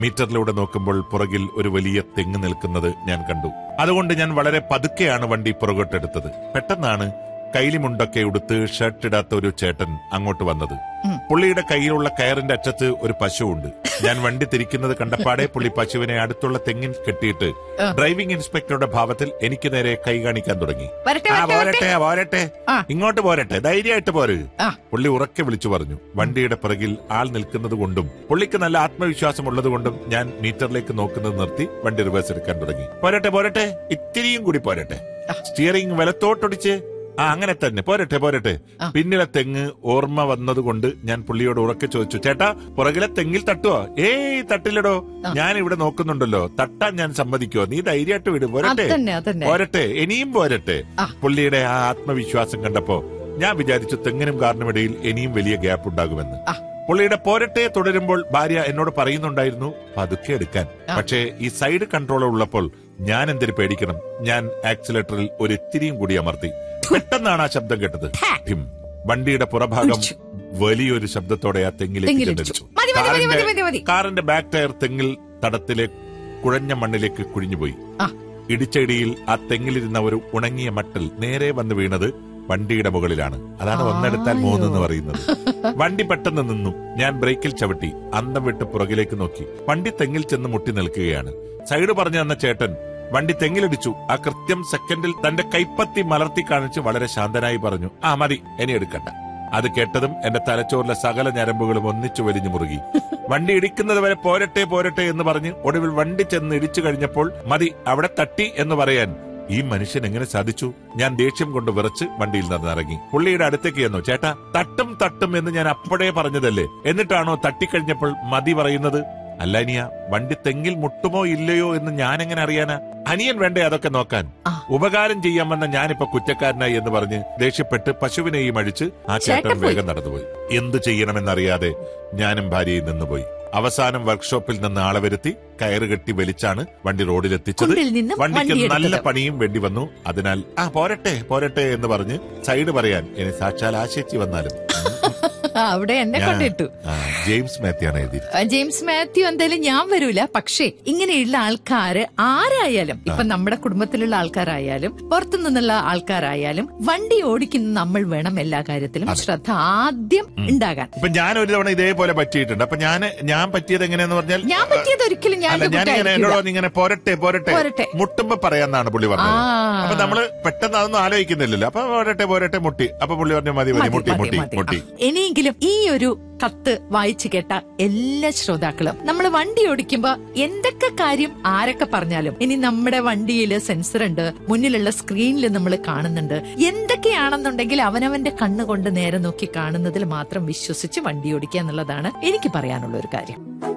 മീറ്ററിലൂടെ നോക്കുമ്പോൾ പുറകിൽ ഒരു വലിയ തെങ്ങ് നിൽക്കുന്നത് ഞാൻ കണ്ടു അതുകൊണ്ട് ഞാൻ വളരെ പതുക്കെയാണ് വണ്ടി പുറകോട്ടെടുത്തത് പെട്ടെന്നാണ് കൈലിമുണ്ടൊക്കെ ഉടുത്ത് ഷർട്ട് ഇടാത്ത ഒരു ചേട്ടൻ അങ്ങോട്ട് വന്നത് ഉം. പുള്ളിയുടെ കയ്യിലുള്ള കയറിന്റെ അറ്റത്ത് ഒരു പശുവുണ്ട് ഞാൻ വണ്ടി തിരിക്കുന്നത് കണ്ടപ്പാടെ പുള്ളി പശുവിനെ അടുത്തുള്ള തെങ്ങിൽ കെട്ടിയിട്ട് ആ. ഡ്രൈവിംഗ് ഇൻസ്പെക്ടറുടെ ഭാവത്തിൽ എനിക്ക് നേരെ കൈ കാണിക്കാൻ തുടങ്ങി വരട്ടെ ആ വരട്ടെ വരട്ടെ പോരട്ടെ പോരട്ടെ ആ. ഇങ്ങോട്ട് പോരട്ടെ ധൈര്യമായിട്ട് പോര് ആ. പുള്ളി ഉറക്കെ വിളിച്ചു പറഞ്ഞു വണ്ടിയുടെ പിറകിൽ ആൾ നിൽക്കുന്നത് കൊണ്ടും പുള്ളിക്ക് നല്ല ആത്മവിശ്വാസം ഉള്ളത് കൊണ്ടും ഞാൻ മീറ്ററിലേക്ക് നോക്കുന്നത് നിർത്തി വണ്ടി റിവേഴ്സ് എടുക്കാൻ തുടങ്ങി പോരട്ടെ പോരട്ടെ ഇത്തിരിയും കൂടി പോരട്ടെ ആ. സ്റ്റിയറിംഗ് വലത്തോട്ടൊടിച്ച് ആ അങ്ങനെ തന്നെ പോരട്ടെ പോരട്ടെ ആ. പിന്നിലെ തെങ്ങ് ഓർമ്മ വന്നതുകൊണ്ട് ഞാൻ പുള്ളിയോട് ഉറക്കെ ചോദിച്ചു ചേട്ടാ പുറകിലെ തെങ്ങിൽ തട്ടുവോ ഏയ് തട്ടില്ലടോ ആ. ഞാൻ ഇവിടെ നോക്കുന്നുണ്ടല്ലോ തട്ടാൻ ഞാൻ സമ്മതിക്കോ നീ ധൈര്യമായിട്ട് വിട് പോരട്ടെ അതന്നെ അതന്നെ പോരട്ടെ ഇനിയും പോരട്ടെ ആ. പുള്ളിയുടെ ആ ആത്മവിശ്വാസം കണ്ടപ്പോ ഞാൻ വിചാരിച്ചു തെങ്ങിനും കാറിനും ഇടയിൽ ഇനിയും വലിയ ഗ്യാപ്പ് ഉണ്ടാകുമെന്ന് ആ. പുള്ളിയുടെ പോരട്ടെ തുടരുമ്പോൾ ഭാര്യ എന്നോട് പറയുന്നുണ്ടായിരുന്നു പതുക്കെ എടുക്കാൻ ആ. പക്ഷേ ഈ സൈഡ് കൺട്രോളർ ഉള്ളപ്പോൾ ഞാൻ എന്തിനു പേടിക്കണം ഞാൻ ആക്സിലേറ്ററിൽ ഒരു ഇത്തിരിയും കൂടി അമർത്തി പെട്ടെന്നാണ് ആ ശബ്ദം കേട്ടത് ഠിം. വണ്ടിയുടെ പുറഭാഗം ഇടിച്ചു. വലിയൊരു ശബ്ദത്തോടെ ആ തെങ്ങിലേക്ക് തെങ്ങിലിടിച്ചു ചെന്നടിച്ചു മതി മതി മതി മതി കാറിന്റെ മതി മതി കാറിന്റെ ബാക്ക് ടയർ തെങ്ങിൽ തടത്തിലെ കുഴഞ്ഞ മണ്ണിലേക്ക് കുഴിഞ്ഞുപോയി ആ. ഇടിച്ച ഇടിയിൽ ആ തെങ്ങിലിരുന്ന ഒരു ഉണങ്ങിയ മട്ടൽ നേരെ വന്ന് വീണത് വണ്ടിയുടെ മുകളിലാണ് അതാണ് ഒന്നെടുത്താൽ ആയോ. മൂന്ന് എന്ന് പറയുന്നത് വണ്ടി പെട്ടെന്ന് നിന്നു ഞാൻ ബ്രേക്കിൽ ചവിട്ടി അന്തം വിട്ട് പുറകിലേക്ക് നോക്കി വണ്ടി തെങ്ങിൽ ചെന്ന് മുട്ടി നിൽക്കുകയാണ് സൈഡ് പറഞ്ഞു തന്ന ചേട്ടൻ വണ്ടി തെങ്ങിലിടിച്ചു ആ കൃത്യം സെക്കൻഡിൽ തന്റെ കൈപ്പത്തി മലർത്തി കാണിച്ച് വളരെ ശാന്തനായി പറഞ്ഞു ആ മതി ഇനി എടുക്കണ്ട അത് കേട്ടതും എന്റെ തലച്ചോറിലെ സകല ഞരമ്പുകളും ഒന്നിച്ചു വലിഞ്ഞു മുറുകി വണ്ടി ഇടിക്കുന്നത് വരെ പോരട്ടെ പോരട്ടെ എന്ന് പറഞ്ഞ് ഒടുവിൽ വണ്ടി ചെന്ന് ഇടിച്ചു കഴിഞ്ഞപ്പോൾ മതി അവിടെ തട്ടി എന്ന് പറയാൻ ഈ മനുഷ്യൻ എങ്ങനെ സാധിച്ചു ഞാൻ ദേഷ്യം കൊണ്ട് വിറച്ച് വണ്ടിയിൽ നിന്നിറങ്ങി പുള്ളിയുടെ അടുത്തേക്ക് ചെന്നു ചേട്ടാ തട്ടും തട്ടും എന്ന് ഞാൻ അപ്പോഴേ പറഞ്ഞതല്ലേ എന്നിട്ടാണോ തട്ടിക്കഴിഞ്ഞപ്പോൾ മതി പറയുന്നത് അല്ല അനിയ വണ്ടി തെങ്ങിൽ മുട്ടുമോ ഇല്ലയോ എന്ന് ഞാൻ എങ്ങനെ അറിയാനാ അനിയൻ വേണ്ടേ അതൊക്കെ നോക്കാൻ ആ. ഉപകാരം ചെയ്യാമെന്ന ഞാനിപ്പോ കുറ്റക്കാരനായി എന്ന് പറഞ്ഞ് ദേഷ്യപ്പെട്ട് പശുവിനെയും അഴിച്ച് ആ ചേട്ടൻ ചേട്ടൻ പോയി. വേഗം നടന്നുപോയി എന്തു ചെയ്യണമെന്നറിയാതെ ഞാനും ഭാര്യയും നിന്നുപോയി അവസാനം വർക്ക്ഷോപ്പിൽ നിന്ന് ആളെ വരുത്തി കയറ് കെട്ടി വലിച്ചാണ് വണ്ടി റോഡിലെത്തിച്ചത് കുണ്ടിൽ നിന്ന് വണ്ടിക്ക് വണ്ടി നല്ല എടുത്തത് പണിയും വേണ്ടി വന്നു അതിനാൽ ആ പോരട്ടെ പോരട്ടെ എന്ന് പറഞ്ഞ് സൈഡ് പറയാൻ ഇനി സാക്ഷാൽ ആശേച്ചി വന്നാലും ആ, അവിടെ എന്നെ ഞാൻ- കൊണ്ടിട്ടു ആ, ജെയിംസ് മാത്യാണ് എഴുതിയത് ആ, ജെയിംസ് മാത്യു എന്തായാലും ഞാൻ വരൂല പക്ഷേ ഇങ്ങനെയുള്ള ആൾക്കാര് ആരായാലും ഇപ്പൊ നമ്മുടെ കുടുംബത്തിലുള്ള ആൾക്കാരായാലും പുറത്തു നിന്നുള്ള ആൾക്കാരായാലും വണ്ടി ഓടിക്കുന്ന നമ്മൾ വേണം എല്ലാ കാര്യത്തിലും അതെ. ശ്രദ്ധ ആദ്യം ഉണ്ടാകാൻ ഇപ്പൊ ഞാൻ ഒരു തവണ ഇതേപോലെ പറ്റിയിട്ടുണ്ട് അപ്പൊ ഞാൻ ഞാൻ പറ്റിയത് എങ്ങനെയാന്ന് പറഞ്ഞാൽ ഞാൻ പറ്റിയത് ഒരിക്കലും ഞാൻ അല്ല ഇത് ഞാൻ ഇങ്ങനെ കുറ്റമായിരിക്കില്ല. എന്നോട് ഇങ്ങനെ പോരട്ടെ പോരട്ടെ പോരട്ടെ. മുട്ടുമ്പോ പറയാന്നാണ് പുള്ളി പറഞ്ഞത് ആ. അപ്പൊ നമ്മള് പെട്ടെന്ന് അതൊന്നും ആലോചിക്കുന്നില്ലല്ലോ അപ്പൊ പോരട്ടെ പോരട്ടെ മുട്ടി അപ്പൊ പുള്ളി പറഞ്ഞു മതി മതി മതി, മുട്ടി മതി, മുട്ടി മതി. മുട്ടി ആ, ഇനിയെങ്കിലും ഈ ഒരു കത്ത് വായിച്ചു കേട്ട എല്ലാ ശ്രോതാക്കളും നമ്മൾ വണ്ടി ഓടിക്കുമ്പോ എന്തൊക്കെ കാര്യം ആരൊക്കെ പറഞ്ഞാലും ഇനി നമ്മുടെ വണ്ടിയിൽ സെൻസർ ഉണ്ട് മുന്നിലുള്ള സ്ക്രീനിൽ നമ്മൾ കാണുന്നുണ്ട് എന്തൊക്കെയാണെന്നുണ്ടെങ്കിൽ അവനവന്റെ കണ്ണുകൊണ്ട് നേരെ നോക്കി കാണുന്നതിൽ മാത്രം വിശ്വസിച്ച് വണ്ടി ഓടിക്കുക എന്നുള്ളതാണ് എനിക്ക് പറയാനുള്ള ഒരു കാര്യം